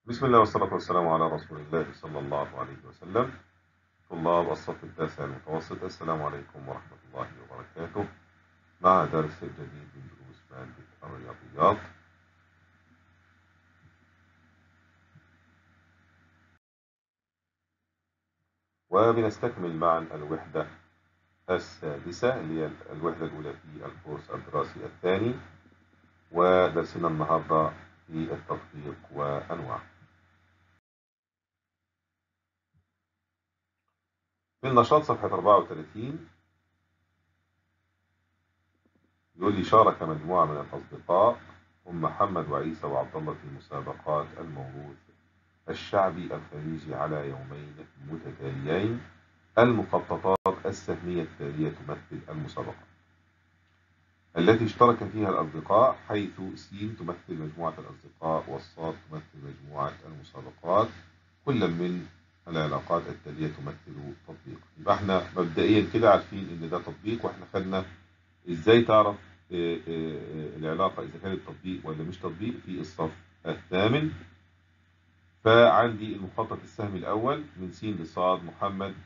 بسم الله والصلاة والسلام على رسول الله صلى الله عليه وسلم طلاب الصف التاسع المتوسط السلام عليكم ورحمة الله وبركاته مع درس جديد من دروس مادة الرياضيات وبنستكمل معا الوحدة السادسة اللي هي الوحدة الأولى في الكورس الدراسي الثاني ودرسنا النهاردة في التطبيق وأنواعه في النشاط صفحة 34 يقول لي شارك مجموعة من الأصدقاء هم محمد وعيسى وعبد الله في مسابقات الموروث الشعبي الخليجي على يومين متتاليين المخططات السهمية التالية تمثل المسابقة التي اشترك فيها الأصدقاء حيث س تمثل مجموعة الأصدقاء والصاد تمثل مجموعة المسابقات كل من العلاقات التالية تمثل تطبيق يبقى احنا مبدئيا كده عارفين ان ده تطبيق واحنا خدنا ازاي تعرف العلاقة اذا كانت تطبيق ولا مش تطبيق في الصف الثامن فعندي المخطط السهمي الاول من س لصاد محمد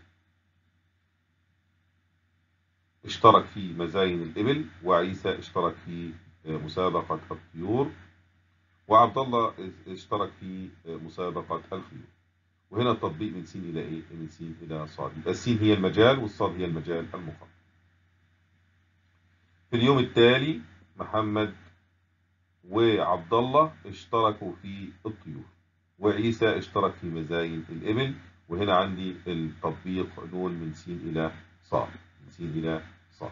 اشترك في مزاين الإبل وعيسى اشترك في مسابقة الطيور وعبد الله اشترك في مسابقة الخيول وهنا التطبيق من س إلى إيه؟ من س إلى صاد يبقى السين هي المجال والصاد هي المجال المخطط في اليوم التالي محمد وعبد الله اشتركوا في الطيور وعيسى اشترك في مزاين الإبل وهنا عندي التطبيق نون من س إلى صاد من س إلى صاد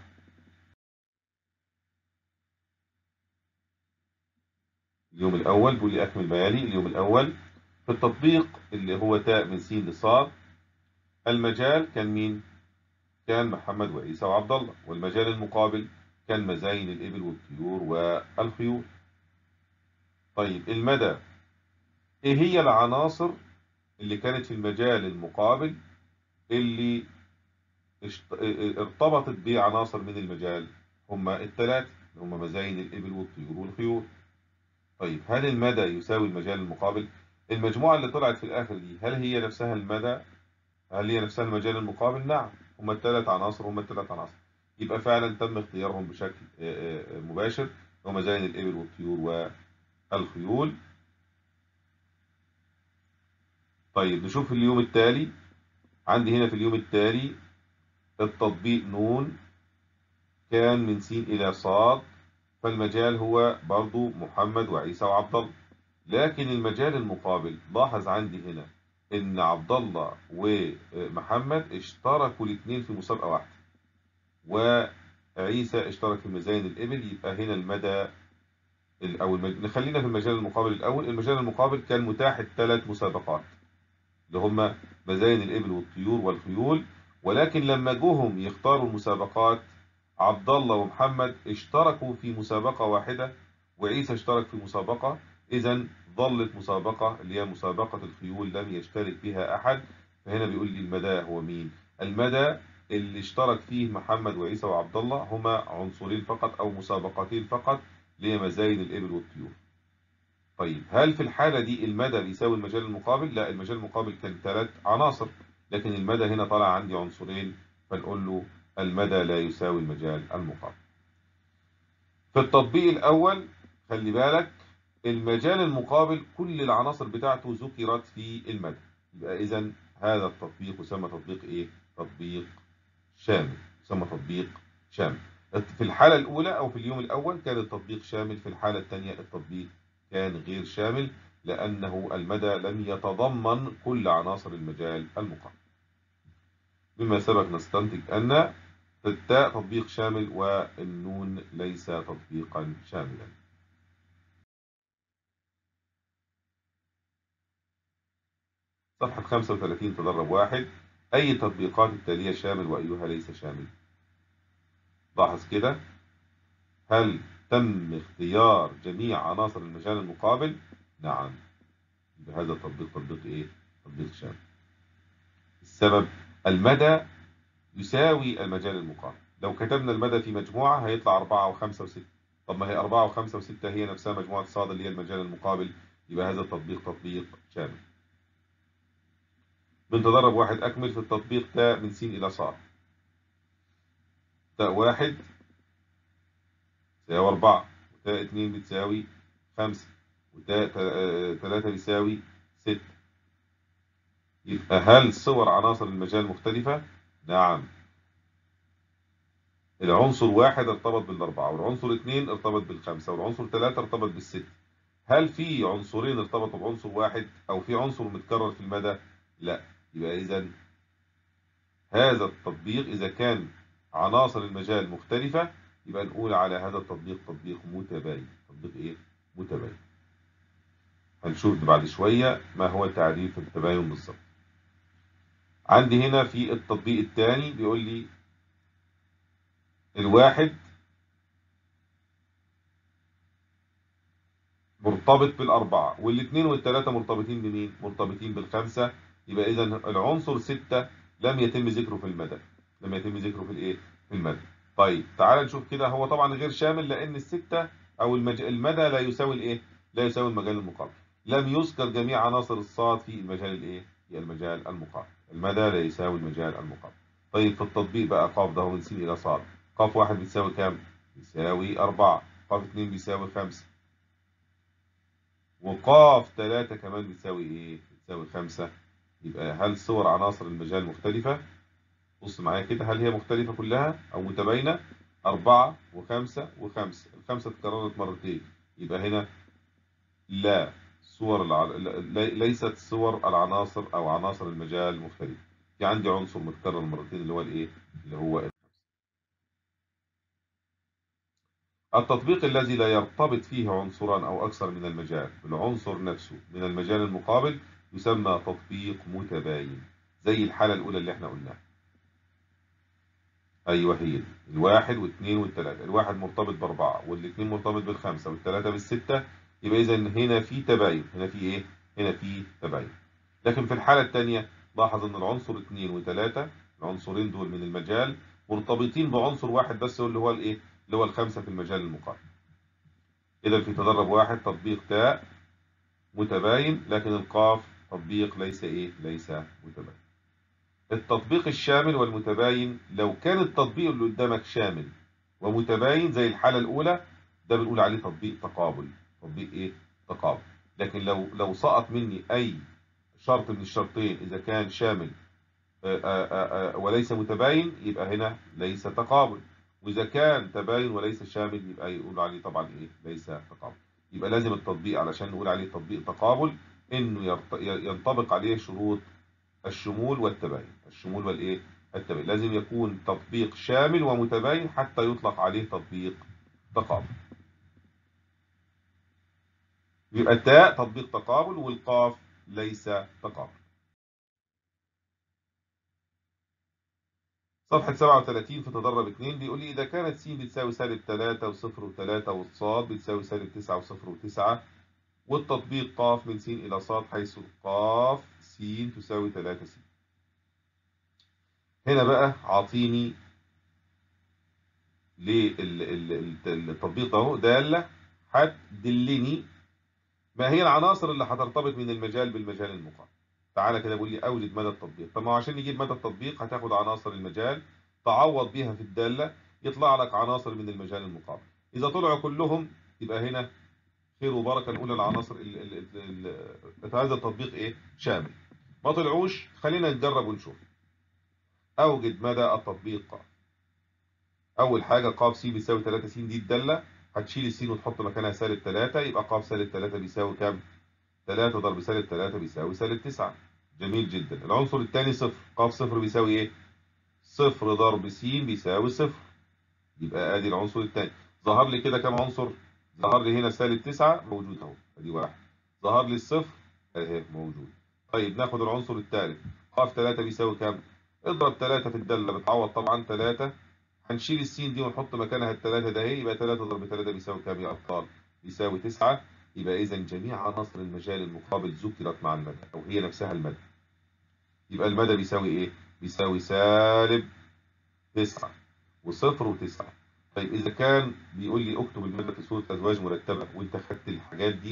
اليوم الأول بيقول لي أكمل بياني اليوم الأول في التطبيق اللي هو تاء من س لصاد المجال كان مين؟ كان محمد وعيسى وعبد الله والمجال المقابل كان مزاين الإبل والطيور والخيول طيب المدى ايه هي العناصر اللي كانت في المجال المقابل اللي ارتبطت بعناصر من المجال هما الثلاث هما مزاين الإبل والطيور والخيول طيب هل المدى يساوي المجال المقابل المجموعة اللي طلعت في الآخر دي هل هي نفسها المدى هل هي نفسها المجال المقابل نعم هما الثلاث عناصر هما الثلاث عناصر يبقى فعلا تم اختيارهم بشكل مباشر هما مزاين الإبل والطيور والخيول طيب نشوف اليوم التالي عندي هنا في اليوم التالي التطبيق نون كان من س إلى صاد فالمجال هو برضو محمد وعيسى وعبد الله لكن المجال المقابل لاحظ عندي هنا ان عبد الله ومحمد اشتركوا الاثنين في مسابقة واحدة وعيسى اشترك في مزاين الإبل يبقى هنا المدى أو المج... نخلينا في المجال المقابل الأول المجال المقابل كان متاح الثلاث مسابقات اللي هم مزاين الإبل والطيور والخيول ولكن لما جوهم يختاروا المسابقات عبد الله ومحمد اشتركوا في مسابقة واحدة وعيسى اشترك في مسابقة إذا ظلت مسابقة اللي هي مسابقة الخيول لم يشترك بها أحد فهنا بيقول لي المدى هو مين المدى اللي اشترك فيه محمد وعيسى وعبد الله هما عنصرين فقط أو مسابقتين فقط اللي هي مزاين الإبل والطيور طيب هل في الحالة دي المدى بيساوي المجال المقابل لا المجال المقابل كان ثلاث عناصر لكن المدى هنا طلع عندي عنصرين فنقول له المدى لا يساوي المجال المقابل في التطبيق الأول خلي بالك المجال المقابل كل العناصر بتاعته ذكرت في المدى يبقى إذا هذا التطبيق يسمى تطبيق إيه؟ تطبيق شامل يسمى تطبيق شامل في الحالة الأولى أو في اليوم الأول كان التطبيق شامل في الحالة الثانية التطبيق كان غير شامل لأنه المدى لم يتضمن كل عناصر المجال المقابل بما سبق نستنتج أن التاء تطبيق شامل والنون ليس تطبيقا شاملا صفحة 35 تدرب واحد أي تطبيقات التالية شامل وأيها ليس شامل لاحظ كده هل تم اختيار جميع عناصر المجال المقابل نعم هذا التطبيق تطبيق ايه تطبيق شامل السبب المدى يساوي المجال المقابل لو كتبنا المدى في مجموعة هيطلع 4 و5 و6 طب ما هي 4 و5 و6 هي نفسها مجموعة صاد اللي هي المجال المقابل يبقى هذا التطبيق تطبيق شامل بنتدرب واحد أكمل في التطبيق تاء من س إلى ص تاء واحد تساوي أربعة وتاء اتنين بتساوي خمسة وتاء تلاتة بيساوي ستة يبقى هل صور عناصر المجال مختلفة؟ نعم العنصر واحد ارتبط بالأربعة والعنصر اثنين ارتبط بالخمسة والعنصر ثلاثة ارتبط بالست هل في عنصرين ارتبطوا بعنصر واحد أو في عنصر متكرر في المدى؟ لا يبقى إذا هذا التطبيق إذا كان عناصر المجال مختلفة يبقى نقول على هذا التطبيق تطبيق متباين تطبيق إيه؟ متباين هنشوف بعد شوية ما هو تعريف التباين بالظبط عندي هنا في التطبيق الثاني بيقول لي الواحد مرتبط بالأربعة والاثنين والثلاثة مرتبطين بمين؟ مرتبطين بالخمسة يبقى إذا العنصر ستة لم يتم ذكره في المدى لم يتم ذكره في الإيه؟ في المدى طيب تعال نشوف كده هو طبعا غير شامل لأن الستة أو المج... المدى لا يساوي الإيه؟ لا يساوي المجال المقابل لم يذكر جميع عناصر الصاد في المجال الإيه؟ في المجال المقابل المدى لا يساوي المجال المقابل طيب في التطبيق بقى قاف ده من س إلى صاد قاف واحد بيساوي كام؟ بيساوي أربعة قاف اتنين بيساوي خمسة وقاف ثلاثة كمان بتساوي إيه؟ بتساوي خمسة يبقى هل صور عناصر المجال مختلفة؟ بص معايا كده هل هي مختلفة كلها أو متباينة؟ أربعة وخمسة وخمسة الخمسة اتكررت مرتين يبقى هنا لا صور الع... ليست صور العناصر أو عناصر المجال مختلفة في عندي عنصر متكرر مرتين اللي هو الإيه؟ اللي هو التطبيق الذي لا يرتبط فيه عنصران أو أكثر من المجال بالعنصر نفسه من المجال المقابل يسمى تطبيق متباين زي الحالة الأولى اللي احنا قلناها أيوة هي دي الواحد واثنين والثلاثة الواحد مرتبط بأربعة والاثنين مرتبط بالخمسة والثلاثة بالستة يبقى إذا هنا في تباين هنا في إيه؟ هنا في تباين لكن في الحالة الثانية لاحظ إن العنصر اثنين وثلاثة العنصرين دول من المجال مرتبطين بعنصر واحد بس اللي هو الإيه؟ اللي هو الخمسة في المجال المقابل إذا في تدرب واحد تطبيق تاء متباين لكن القاف تطبيق ليس إيه ليس متباين التطبيق الشامل والمتباين لو كان التطبيق اللي قدامك شامل ومتباين زي الحالة الأولى ده بنقول عليه تطبيق تقابل تطبيق إيه تقابل لكن لو لو سقط مني أي شرط من الشرطين إذا كان شامل آآ آآ وليس متباين يبقى هنا ليس تقابل وإذا كان تباين وليس شامل يبقى يقول عليه طبعا إيه ليس تقابل يبقى لازم التطبيق علشان نقول عليه تطبيق تقابل إنه ينطبق عليه شروط الشمول والتباين الشمول والإيه التباين لازم يكون تطبيق شامل ومتباين حتى يطلق عليه تطبيق تقابل يبقى التاء تطبيق تقابل والقاف ليس تقابل صفحة 37 في تدرب 2 بيقول لي إذا كانت س بتساوي سالب 3 و0 و3 والصاد بتساوي سالب 9 و0 و9 والتطبيق ق من س إلى ص حيث ق س تساوي 3 س هنا بقى عاطيني للتطبيق اهو دالة هتدلني ما هي العناصر اللي هترتبط من المجال بالمجال المقابل تعالى كده بيقول لي اوجد مدى التطبيق طب ما هو عشان نجيب مدى التطبيق هتاخد عناصر المجال تعوض بيها في الدالة يطلع لك عناصر من المجال المقابل إذا طلعوا كلهم يبقى هنا خير وبركة نقول العناصر هذا التطبيق إيه شامل ما طلعوش خلينا نجرب ونشوف أوجد مدى التطبيق أول حاجة ق س بيساوي 3 س دي الدالة هتشيل السين وتحط مكانها سالب 3 يبقى ق سالب 3 بيساوي كام؟ 3 ضرب سالب 3 بيساوي سالب 9 جميل جدا العنصر الثاني صفر ق صفر بيساوي ايه؟ صفر ضرب س بيساوي صفر يبقى ادي العنصر الثاني ظهر لي كده كام عنصر؟ ظهر لي هنا سالب 9 موجود اهو ادي واحد ظهر لي الصفر اهي موجود طيب ناخد العنصر الثالث ق 3 بيساوي كام؟ اضرب 3 في الداله بتعوض طبعا 3 هنشيل السين دي ونحط مكانها الثلاثة ده اهي يبقى 3 ضرب 3 بيساوي كام يا أبطال؟ بيساوي 9 يبقى إذا جميع عناصر المجال المقابل ذكرت مع المدى أو هي نفسها المدى. يبقى المدى بيساوي إيه؟ بيساوي سالب 9 وصفر و9 طيب إذا كان بيقول لي اكتب المدى في صورة أزواج مرتبة وأنت خدت الحاجات دي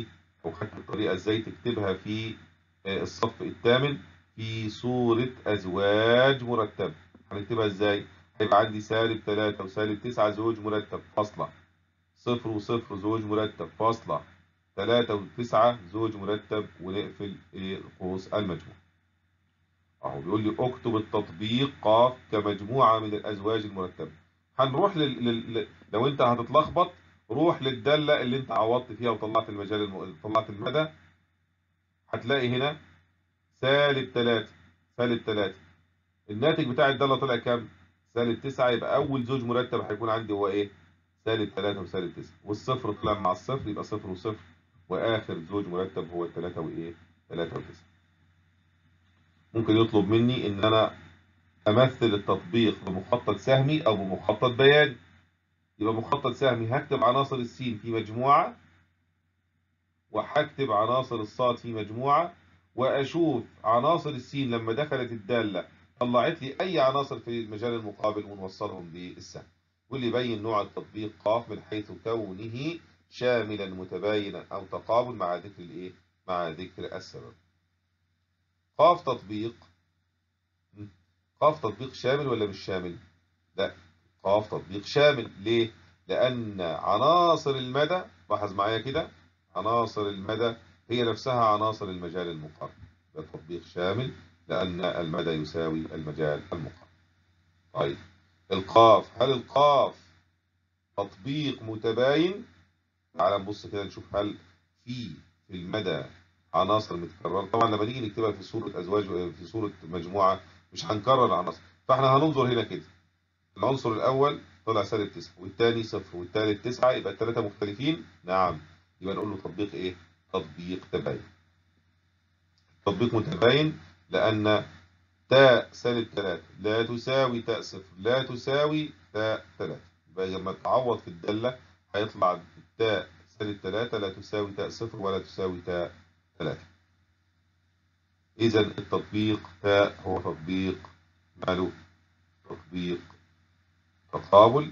او خدت الطريقه ازاي تكتبها في الصف الثامن في صورة أزواج مرتبة هنكتبها ازاي؟ هيبقى عندي سالب 3 وسالب 9 زوج مرتب فاصلة صفر وصفر زوج مرتب فاصلة 3 و9 زوج مرتب ونقفل قوس المجموع اهو بيقول لي اكتب التطبيق ق كمجموعة من الأزواج المرتبة هنروح لل... لل... لو انت هتتلخبط روح للدالة اللي انت عوضت فيها وطلعت المجال الم... طلعت المدى هتلاقي هنا سالب 3 سالب 3 الناتج بتاع الدالة طلع كام؟ سالب 9 يبقى أول زوج مرتب هيكون عندي هو إيه؟ سالب 3 وسالب 9 والصفر طلع مع الصفر يبقى صفر وصفر وآخر زوج مرتب هو 3 وإيه؟ 3 و9 ممكن يطلب مني إن أنا أمثل التطبيق بمخطط سهمي أو بمخطط بياني يبقى مخطط سهمي هكتب عناصر السين في مجموعة وهكتب عناصر الصاد في مجموعة واشوف عناصر السين لما دخلت الداله طلعت لي اي عناصر في المجال المقابل ونوصلهم بالسهم واللي يبين نوع التطبيق ق من حيث كونه شاملا متباينا او تقابل مع ذكر الايه مع ذكر السبب ق تطبيق ق تطبيق شامل ولا مش شامل لا ق تطبيق شامل ليه لان عناصر المدى لاحظ معايا كده عناصر المدى هي نفسها عناصر المجال المقارن ده تطبيق شامل لأن المدى يساوي المجال المقارن طيب القاف هل القاف تطبيق متباين تعال نبص كده نشوف هل في في المدى عناصر متكررة طبعا لما نيجي نكتبها في صورة أزواج في صورة مجموعة مش هنكرر عناصر فاحنا هننظر هنا كده العنصر الأول طلع سالب 9 والثاني صفر والثالث 9 يبقى الثلاثة مختلفين نعم يبقى نقول له تطبيق ايه تطبيق تباين تطبيق متباين لأن تاء سالب 3 لا تساوي تاء صفر لا تساوي تاء 3 يبقى لما تعوض في الدالة هيطلع التاء سالب 3 لا تساوي تاء صفر ولا تساوي تاء 3 إذا التطبيق تاء هو تطبيق ماله تطبيق تقابل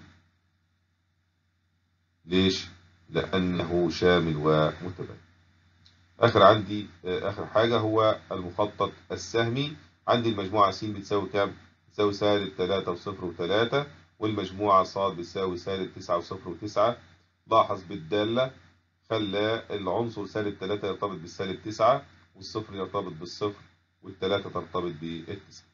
ليش؟ لأنه شامل ومتباين آخر عندي آخر حاجة هو المخطط السهمي عندي المجموعة س بتساوي كام؟ بتساوي سالب 3 وصفر وثلاثة والمجموعة ص بتساوي سالب 9 وصفر وتسعة لاحظ بالدالة خلى العنصر سالب 3 يرتبط بالسالب 9 والصفر يرتبط بالصفر والثلاثة ترتبط بالتسعة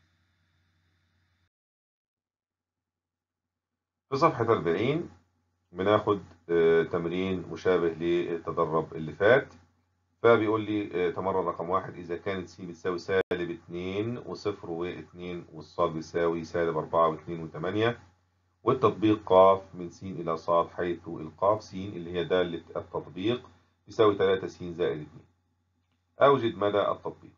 في صفحة 40 بناخد تمرين مشابه للتدرب اللي فات فبيقول لي تمرن رقم واحد إذا كانت س بتساوي سالب 2 وصفر و2 والصاد بيساوي سالب 4 و2 و8 والتطبيق ق من س إلى ص حيث القاف س اللي هي دالة التطبيق يساوي 3 س زائد 2 أوجد مدى التطبيق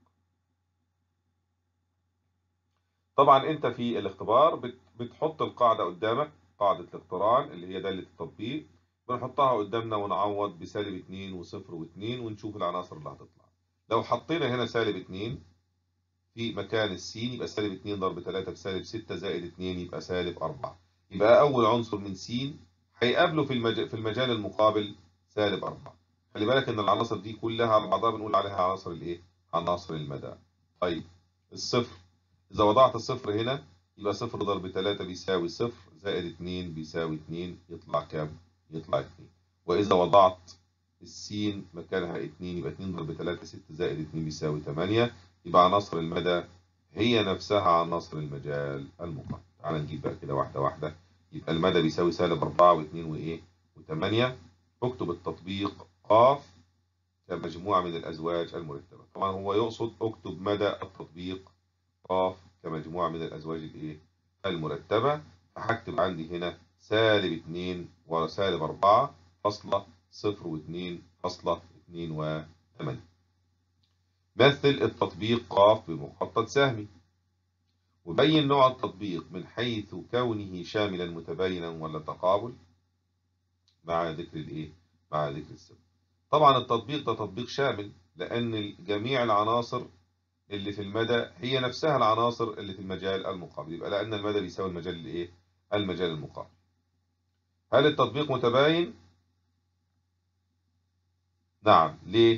طبعا أنت في الاختبار بتحط القاعدة قدامك قاعدة الاقتران اللي هي دالة التطبيق بنحطها قدامنا ونعوض بسالب 2 و0 و2 ونشوف العناصر اللي هتطلع لو حطينا هنا سالب 2 في مكان السين يبقى سالب 2 ضرب 3 بسالب 6 زائد 2 يبقى سالب 4 يبقى أول عنصر من س هيقابله في المجال, في المجال المقابل سالب 4 خلي بالك إن العناصر دي كلها على بعضها بنقول عليها عناصر الإيه؟ عناصر المدى طيب الصفر إذا وضعت الصفر هنا يبقى صفر ضرب 3 بيساوي صفر زائد 2 بيساوي 2 يطلع كام؟ يطلع 2 وإذا وضعت السين مكانها 2 يبقى 2 ضرب 3 6 زائد 2 بيساوي 8 يبقى عناصر المدى هي نفسها عناصر المجال المقابل تعال نجيب بقى كده واحدة واحدة يبقى المدى بيساوي سالب 4 و2 وإيه و8 اكتب التطبيق ق كمجموعة من الأزواج المرتبة طبعا هو يقصد اكتب مدى التطبيق ق كمجموعة من الأزواج الإيه المرتبة فهكتب عندي هنا سالب 2 وسالب 4 فاصلة صفر واثنين فاصلة اثنين وثمانية مثل التطبيق ق بمخطط سهمي وبين نوع التطبيق من حيث كونه شاملا متباينا ولا تقابل مع ذكر الايه مع ذكر السبب طبعا التطبيق ده تطبيق شامل لان جميع العناصر اللي في المدى هي نفسها العناصر اللي في المجال المقابل يبقى لان المدى بيساوي المجال الايه المجال المقابل هل التطبيق متباين نعم ليه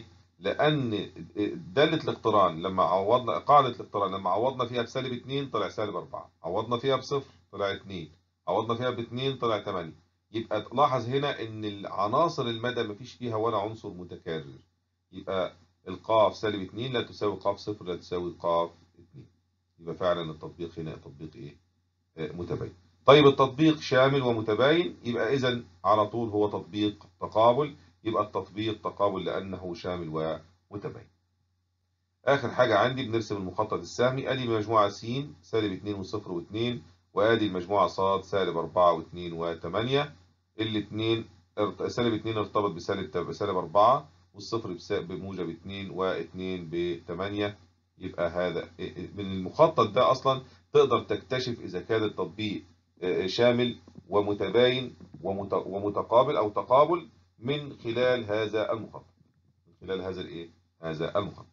لأن دالة الاقتران لما عوضنا قاعدة الاقتران لما عوضنا فيها بسالب 2 طلع سالب 4 عوضنا فيها بصفر طلع 2 عوضنا فيها ب 2 طلع 8 يبقى تلاحظ هنا ان العناصر المدى مفيش فيها ولا عنصر متكرر يبقى القاف سالب 2 لا تساوي قاف صفر لا تساوي قاف 2 يبقى فعلا التطبيق هنا تطبيق ايه آه متباين طيب التطبيق شامل ومتباين يبقى اذا على طول هو تطبيق تقابل يبقى التطبيق تقابل لانه شامل ومتباين اخر حاجه عندي بنرسم المخطط السهمي ادي مجموعه س سالب 2 و0 و2 وادي المجموعه ص سالب 4 و2 و8 الاثنين سالب 2 ارتبط بسالب بسالب 4 والصفر بموجب 2 و2 ب 8 يبقى هذا من المخطط ده اصلا تقدر تكتشف اذا كان التطبيق شامل ومتباين ومتقابل او تقابل من خلال هذا المخطط من خلال هذا الايه هذا المخطط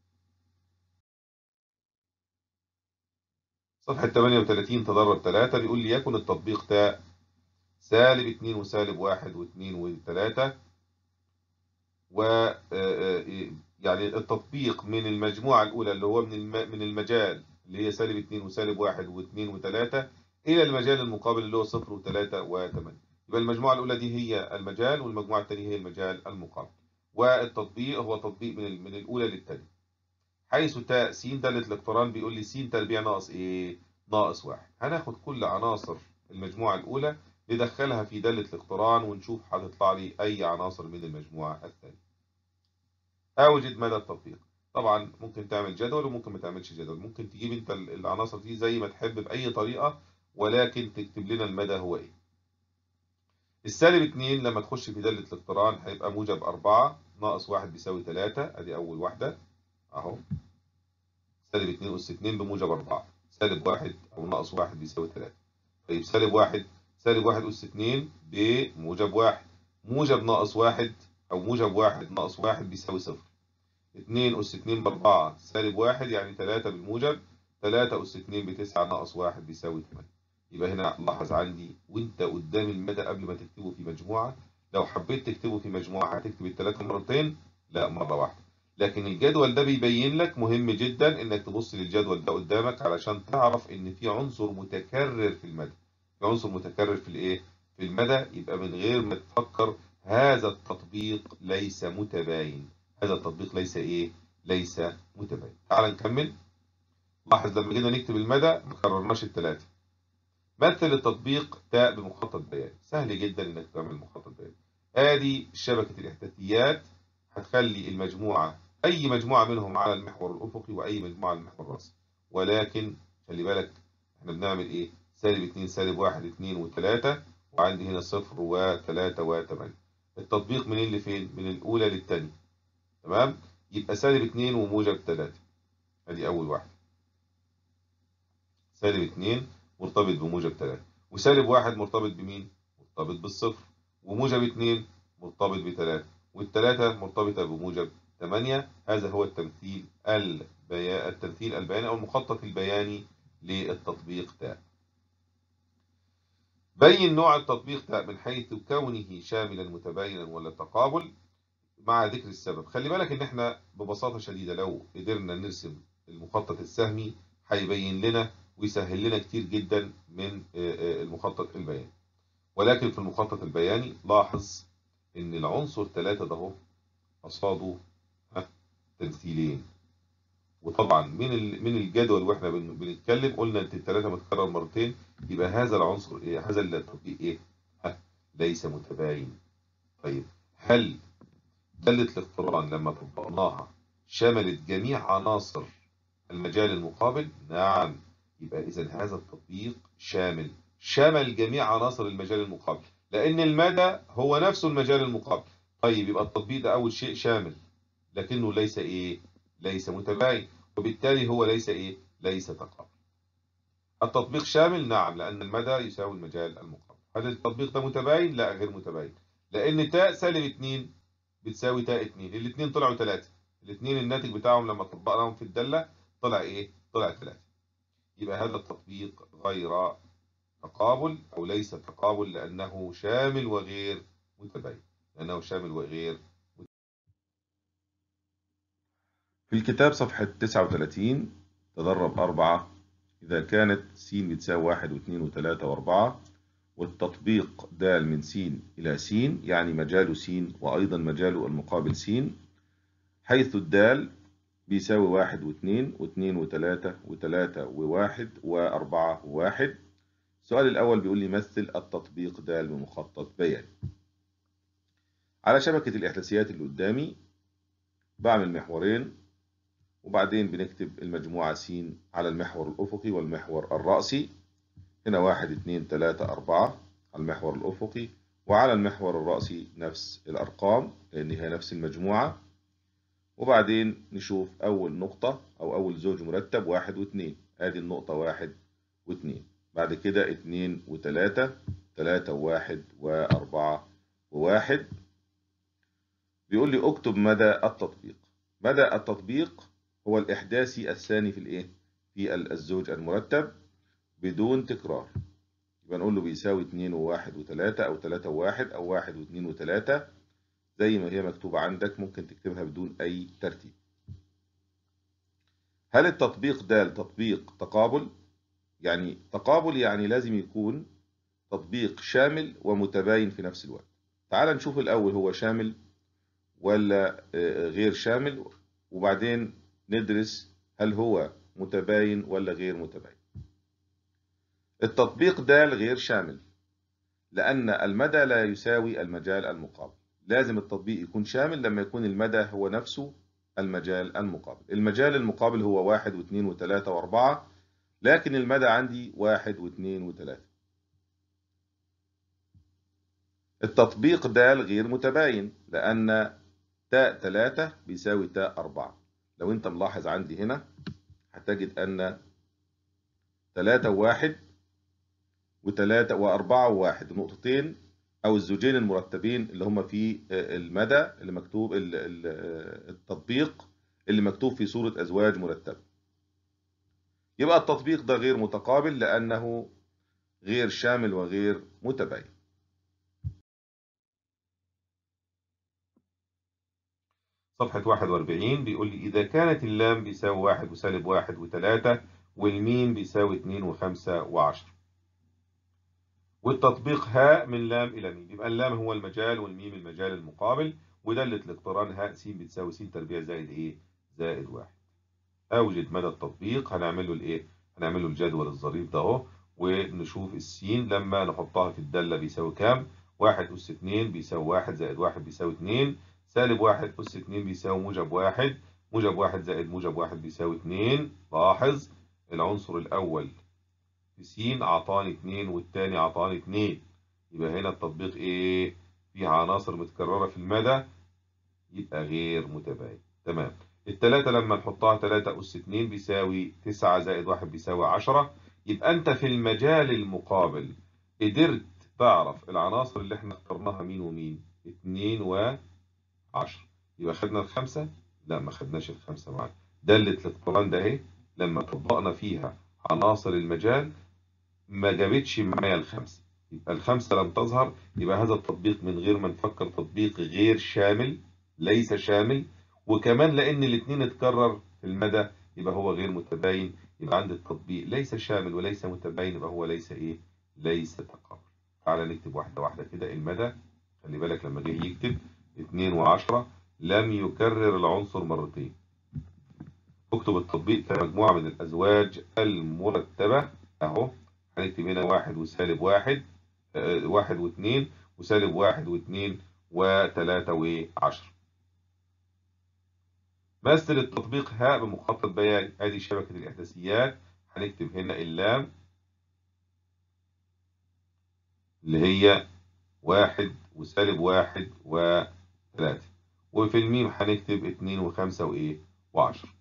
صفحة 38 تدرب 3 بيقول لي يكن التطبيق تاء سالب 2 وسالب 1 و2 و3 و يعني التطبيق من المجموعة الأولى اللي هو من من المجال اللي هي سالب 2 وسالب 1 و2 و3 إلى المجال المقابل اللي هو 0 و3 و8 يبقى المجموعة الأولى دي هي المجال والمجموعة الثانية هي المجال المقابل والتطبيق هو تطبيق من من الأولى للثانية حيث تاء س دالة الاقتران بيقول لي س تربيع ناقص إيه؟ ناقص واحد هناخد كل عناصر المجموعة الأولى ندخلها في دالة الاقتران ونشوف هتطلع لي أي عناصر من المجموعة الثانية. أوجد مدى التطبيق. طبعا ممكن تعمل جدول وممكن ما تعملش جدول، ممكن تجيب أنت العناصر دي زي ما تحب بأي طريقة ولكن تكتب لنا المدى هو إيه. السالب 2 لما تخش في دالة الاقتران هيبقى موجب 4 ناقص 1 بيساوي 3 أدي أول واحدة أهو. سالب 2 أس 2 بموجب 4 سالب 1 أو ناقص 1 بيساوي 3 طيب سالب 1 سالب 1 أس 2 بموجب 1 موجب ناقص 1 أو موجب 1 ناقص 1 بيساوي 0 2 أس 2 ب 4 سالب 1 يعني 3 بالموجب 3 أس 2 ب 9 ناقص 1 بيساوي 8 يبقى هنا لاحظ عندي وأنت قدام المدى قبل ما تكتبه في مجموعة لو حبيت تكتبه في مجموعة هتكتب الثلاثة مرتين لا مرة واحدة لكن الجدول ده بيبين لك مهم جدا انك تبص للجدول ده قدامك علشان تعرف ان في عنصر متكرر في المدى في عنصر متكرر في الايه في المدى يبقى من غير ما تفكر هذا التطبيق ليس متباين هذا التطبيق ليس ايه ليس متباين تعال نكمل لاحظ لما جينا نكتب المدى ما كررناش الثلاثه مثل التطبيق تاء بمخطط بيان سهل جدا انك تعمل مخطط بيان ادي شبكه الاحداثيات هتخلي المجموعه اي مجموعه منهم على المحور الافقي واي مجموعه على المحور الراسي ولكن خلي بالك احنا بنعمل ايه سالب 2 سالب 1 2 و3 وعندي هنا 0 و3 و8 التطبيق منين لفين من الاولى للثانيه تمام يبقى سالب 2 وموجب 3 ادي اول واحده سالب 2 مرتبط بموجب 3 وسالب 1 مرتبط بمين مرتبط بالصفر وموجب 2 مرتبط ب3 والثلاثه مرتبطه بموجب 8 هذا هو التمثيل البيا... التمثيل البياني او المخطط البياني للتطبيق تاء بين نوع التطبيق تاء من حيث كونه شاملا متباينا ولا تقابل مع ذكر السبب خلي بالك ان احنا ببساطة شديدة لو قدرنا نرسم المخطط السهمي هيبين لنا ويسهل لنا كتير جدا من المخطط البياني ولكن في المخطط البياني لاحظ ان العنصر 3 ده اهو قصاده تمثيلين وطبعا من من الجدول واحنا بنتكلم قلنا ان الثلاثه متكرر مرتين يبقى هذا العنصر ايه هذا التطبيق ايه ها ليس متباين طيب هل دالة الاقتران لما طبقناها شملت جميع عناصر المجال المقابل نعم يبقى اذا هذا التطبيق شامل شمل جميع عناصر المجال المقابل لان المدى هو نفسه المجال المقابل طيب يبقى التطبيق ده اول شيء شامل لكنه ليس ايه ليس متباين وبالتالي هو ليس ايه ليس تقابل التطبيق شامل نعم لان المدى يساوي المجال المقابل هل التطبيق ده متباين لا غير متباين لان تاء سالب 2 بتساوي تاء 2 الاثنين طلعوا 3 الاثنين الناتج بتاعهم لما طبقناهم في الداله طلع ايه طلع 3 يبقى هذا التطبيق غير تقابل او ليس تقابل لانه شامل وغير متباين لانه شامل وغير في الكتاب صفحة 39 تدرب أربعة إذا كانت س بتساوي واحد واثنين وثلاثة وأربعة والتطبيق د من س إلى س يعني مجال س وأيضا مجال المقابل س حيث الدال بيساوي واحد واثنين واثنين وثلاثة وثلاثة وواحد وأربعة وواحد السؤال الأول بيقول لي مثل التطبيق د بمخطط بياني على شبكة الإحداثيات اللي قدامي بعمل محورين وبعدين بنكتب المجموعة س على المحور الأفقي والمحور الرأسي هنا واحد اتنين تلاتة أربعة على المحور الأفقي وعلى المحور الرأسي نفس الأرقام لأن هي نفس المجموعة وبعدين نشوف أول نقطة أو أول زوج مرتب واحد واثنين آدي النقطة واحد واثنين بعد كده اتنين وتلاتة تلاتة وواحد وأربعة وواحد بيقول لي اكتب مدى التطبيق مدى التطبيق هو الإحداثي الثاني في الإيه؟ في الزوج المرتب بدون تكرار يبقى نقول له بيساوي 2 و1 و3 أو 3 و1 أو 1 و2 و3 زي ما هي مكتوبة عندك ممكن تكتبها بدون أي ترتيب هل التطبيق ده تطبيق تقابل؟ يعني تقابل يعني لازم يكون تطبيق شامل ومتباين في نفس الوقت تعال نشوف الأول هو شامل ولا غير شامل وبعدين ندرس هل هو متباين ولا غير متباين التطبيق د غير شامل لأن المدى لا يساوي المجال المقابل لازم التطبيق يكون شامل لما يكون المدى هو نفسه المجال المقابل المجال المقابل هو واحد واثنين وثلاثة وأربعة لكن المدى عندي واحد واثنين وثلاثة التطبيق د غير متباين لأن تاء 3 بيساوي تاء 4 لو انت ملاحظ عندي هنا هتجد ان 3 و1 و3 و4 و1 نقطتين او الزوجين المرتبين اللي هم في المدى اللي مكتوب التطبيق اللي مكتوب في صورة ازواج مرتبة يبقى التطبيق ده غير متقابل لانه غير شامل وغير متباين صفحة 41 بيقول لي إذا كانت اللام بيساوي واحد وسالب واحد وتلاتة والميم بيساوي اتنين وخمسة وعشرة والتطبيق هاء من لام إلى ميم يبقى اللام هو المجال والميم المجال المقابل ودالة الاقتران هاء س بتساوي س تربيع زائد إيه؟ زائد واحد أوجد مدى التطبيق هنعمل له الإيه؟ هنعمل له الجدول الظريف ده أهو ونشوف السين لما نحطها في الدالة بيساوي كام؟ واحد أس اتنين بيساوي واحد زائد واحد بيساوي اتنين سالب واحد أس اتنين بيساوي موجب واحد موجب واحد زائد موجب واحد بيساوي اتنين لاحظ العنصر الأول في س عطاني اتنين والتاني عطاني اتنين يبقى هنا التطبيق ايه؟ فيه عناصر متكررة في المدى يبقى غير متباين تمام التلاتة لما نحطها تلاتة أس اتنين بيساوي تسعة زائد واحد بيساوي عشرة يبقى أنت في المجال المقابل قدرت تعرف العناصر اللي احنا اخترناها مين ومين اتنين و 10 يبقى خدنا الخمسة لا ما خدناش الخمسة معانا دالة الاقتران ده اهي لما طبقنا فيها عناصر المجال ما جابتش معايا الخمسة يبقى الخمسة لم تظهر يبقى هذا التطبيق من غير ما نفكر تطبيق غير شامل ليس شامل وكمان لأن الاثنين اتكرر في المدى يبقى هو غير متباين يبقى عند التطبيق ليس شامل وليس متباين يبقى هو ليس ايه ليس تقابل تعالى نكتب واحدة واحدة كده المدى خلي بالك لما جه يكتب 2 وعشرة لم يكرر العنصر مرتين اكتب التطبيق كمجموعة من الأزواج المرتبة أهو هنكتب هنا واحد وسالب واحد اه واحد واثنين وسالب واحد واثنين وثلاثة وعشرة مثل التطبيق هاء بمخطط بياني ادي شبكة الإحداثيات هنكتب هنا اللام اللي هي واحد وسالب واحد و ثلاثة وفي الميم هنكتب اتنين وخمسة وإيه وعشرة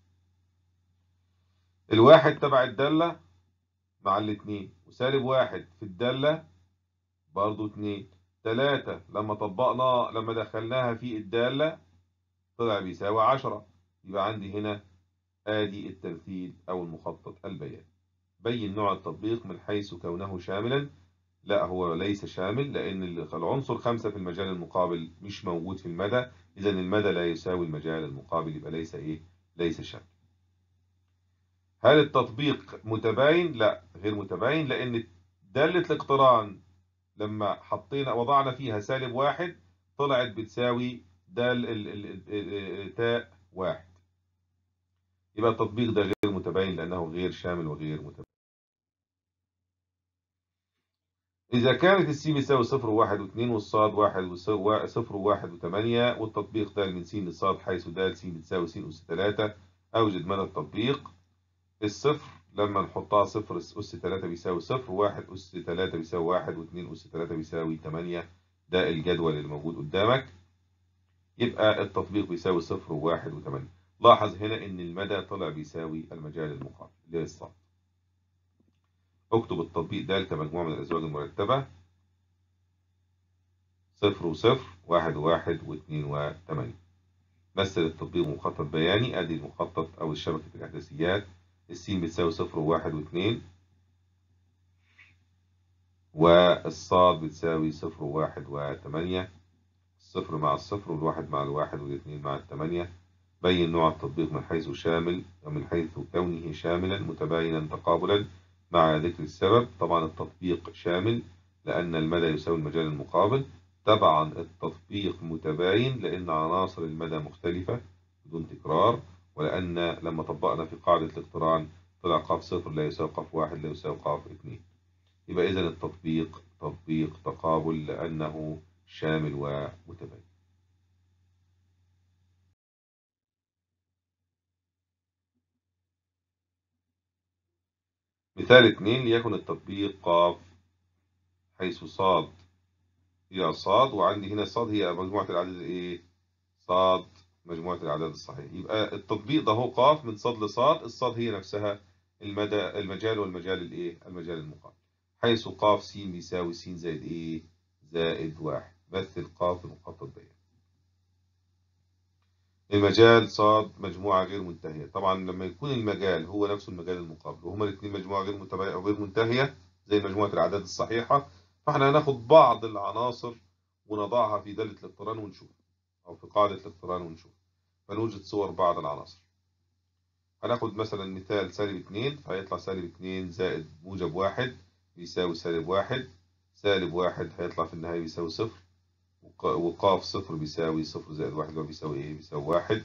الواحد تبع الدالة مع الاتنين وسالب واحد في الدالة برضو اتنين تلاتة لما طبقنا لما دخلناها في الدالة طلع بيساوي عشرة يبقى عندي هنا آدي التمثيل أو المخطط البياني بين نوع التطبيق من حيث كونه شاملا لا هو ليس شامل لأن العنصر خمسة في المجال المقابل مش موجود في المدى إذا المدى لا يساوي المجال المقابل يبقى ليس إيه ليس شامل هل التطبيق متباين؟ لا غير متباين لأن دالة الاقتران لما حطينا وضعنا فيها سالب واحد طلعت بتساوي دال تاء واحد يبقى التطبيق ده غير متباين لأنه غير شامل وغير متباين إذا كانت السين بيساوي صفر وواحد واثنين والصاد واحد وصفر وواحد وثمانية والتطبيق د من س لصاد حيث د س بتساوي س أس ثلاثة أوجد مدى التطبيق الصفر لما نحطها صفر أس ثلاثة بيساوي صفر واحد أس ثلاثة بيساوي واحد واثنين أس ثلاثة بيساوي ثمانية ده الجدول اللي موجود قدامك يبقى التطبيق بيساوي صفر وواحد وثمانية لاحظ هنا إن المدى طلع بيساوي المجال المقابل اللي هي الصاد اكتب التطبيق ده كمجموعة من الأزواج المرتبة صفر وصفر واحد وواحد واثنين وثمانية مثل التطبيق مخطط بياني أدي المخطط أو شبكة الإحداثيات السين بتساوي صفر وواحد واثنين والصاد بتساوي صفر وواحد وثمانية الصفر مع الصفر والواحد مع الواحد والاثنين مع الثمانية بين نوع التطبيق من حيث شامل ومن حيث كونه شاملا متباينا تقابلا مع ذكر السبب طبعا التطبيق شامل لأن المدى يساوي المجال المقابل طبعا التطبيق متباين لأن عناصر المدى مختلفة بدون تكرار ولأن لما طبقنا في قاعدة الاقتران طلع قاف صفر لا يساوي قاف واحد لا يساوي قاف اثنين يبقى إذا التطبيق تطبيق تقابل لأنه شامل ومتباين مثال اثنين ليكن التطبيق قاف حيث صاد هي صاد وعندي هنا صاد هي مجموعة الأعداد إيه؟ صاد مجموعة الأعداد الصحيحة يبقى التطبيق ده هو قاف من صاد لصاد الصاد هي نفسها المدى المجال والمجال الإيه؟ المجال المقابل حيث قاف س بيساوي س زائد إيه؟ زائد واحد مثل قاف المخطط بيان المجال صاد مجموعة غير منتهية طبعا لما يكون المجال هو نفسه المجال المقابل وهما الاثنين مجموعة غير متباينة أو غير منتهية زي مجموعة الأعداد الصحيحة فاحنا هناخد بعض العناصر ونضعها في دالة الاقتران ونشوف أو في قاعدة الاقتران ونشوف فنوجد صور بعض العناصر هناخد مثلا مثال سالب 2 فهيطلع سالب 2 زائد موجب 1 بيساوي سالب 1 سالب 1 هيطلع في النهاية بيساوي صفر وقاف صفر بيساوي صفر زائد واحد اللي هو بيساوي ايه؟ بيساوي واحد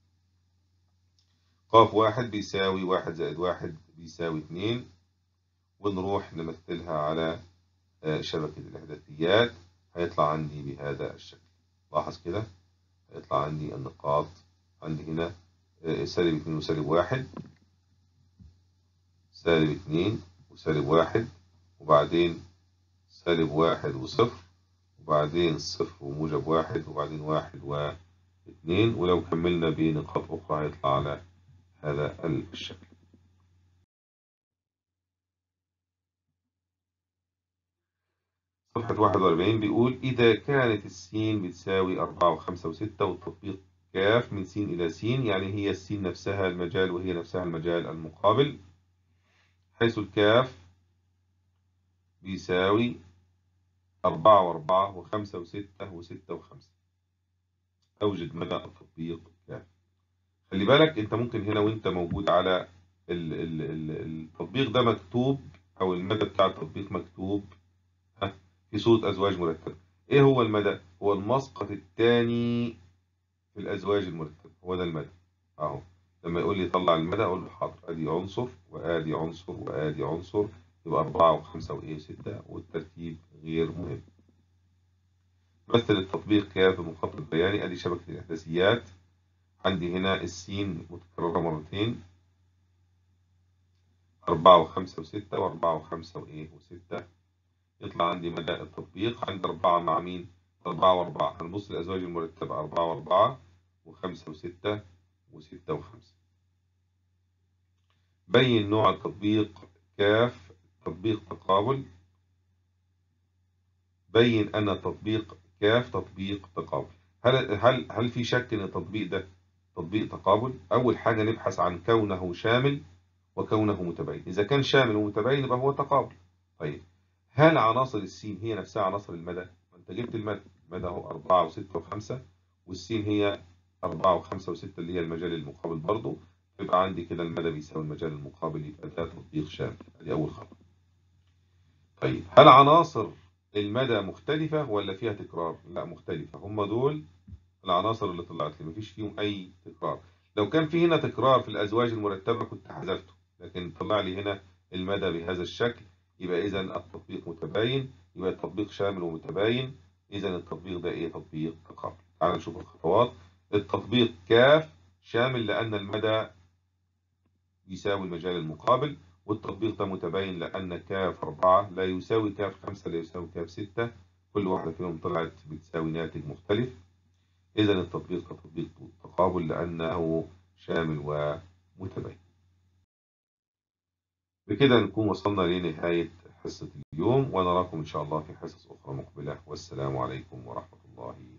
قاف واحد بيساوي واحد زائد واحد بيساوي اتنين ونروح نمثلها على شبكة الإحداثيات هيطلع عندي بهذا الشكل لاحظ كده هيطلع عندي النقاط عندي هنا سالب اتنين وسالب واحد سالب اتنين وسالب واحد وبعدين سالب واحد وصفر وبعدين صفر وموجب واحد وبعدين واحد واثنين ولو كملنا بنقاط أخرى هيطلع على هذا الشكل صفحة واحد وأربعين بيقول إذا كانت السين بتساوي أربعة وخمسة وستة والتطبيق كاف من س إلى س يعني هي السين نفسها المجال وهي نفسها المجال المقابل حيث الكاف بيساوي أربعة وأربعة وخمسة وستة وستة وخمسة أوجد مدى التطبيق كاف خلي بالك أنت ممكن هنا وأنت موجود على ال ال ال التطبيق ده مكتوب أو المدى بتاع التطبيق مكتوب في صورة أزواج مرتبة إيه هو المدى؟ هو المسقط الثاني في الأزواج المرتبة هو ده المدى أهو لما يقول لي طلع المدى أقول له حاضر أدي عنصر وآدي عنصر وآدي عنصر يبقى أربعة وخمسة وإيه وستة والترتيب غير مهم مثل التطبيق كاف بمخطط بياني أدي شبكة الإحداثيات عندي هنا السين متكررة مرتين أربعة وخمسة وستة وأربعة وخمسة وإيه وستة يطلع عندي مدى التطبيق عند أربعة مع مين؟ أربعة وأربعة هنبص الأزواج المرتبة أربعة وأربعة وخمسة وستة وستة وخمسة بين نوع التطبيق كاف تطبيق تقابل بين أن تطبيق كاف تطبيق تقابل هل هل هل في شك أن التطبيق ده تطبيق تقابل؟ أول حاجة نبحث عن كونه شامل وكونه متباين إذا كان شامل ومتباين يبقى هو تقابل طيب هل عناصر السين هي نفسها عناصر المدى؟ أنت جبت المدى المدى هو أربعة وستة وخمسة والسين هي 4 و5 و6 اللي هي المجال المقابل برضه يبقى عندي كده المدى بيساوي المجال المقابل يبقى ده تطبيق شامل ادي اول خطوه طيب هل عناصر المدى مختلفة ولا فيها تكرار؟ لا مختلفة هم دول العناصر اللي طلعت لي مفيش فيهم أي تكرار لو كان في هنا تكرار في الأزواج المرتبة كنت حذفته لكن طلع لي هنا المدى بهذا الشكل يبقى إذا التطبيق متباين يبقى التطبيق شامل ومتباين إذا التطبيق ده إيه؟ تطبيق تقابل تعال نشوف الخطوات التطبيق كاف شامل لأن المدى يساوي المجال المقابل والتطبيق ده متباين لأن كاف 4 لا يساوي كاف 5 لا يساوي كاف 6 كل واحدة فيهم طلعت بتساوي ناتج مختلف إذا التطبيق ده تطبيق تقابل لأنه شامل ومتباين بكده نكون وصلنا لنهاية حصة اليوم ونراكم إن شاء الله في حصص أخرى مقبلة والسلام عليكم ورحمة الله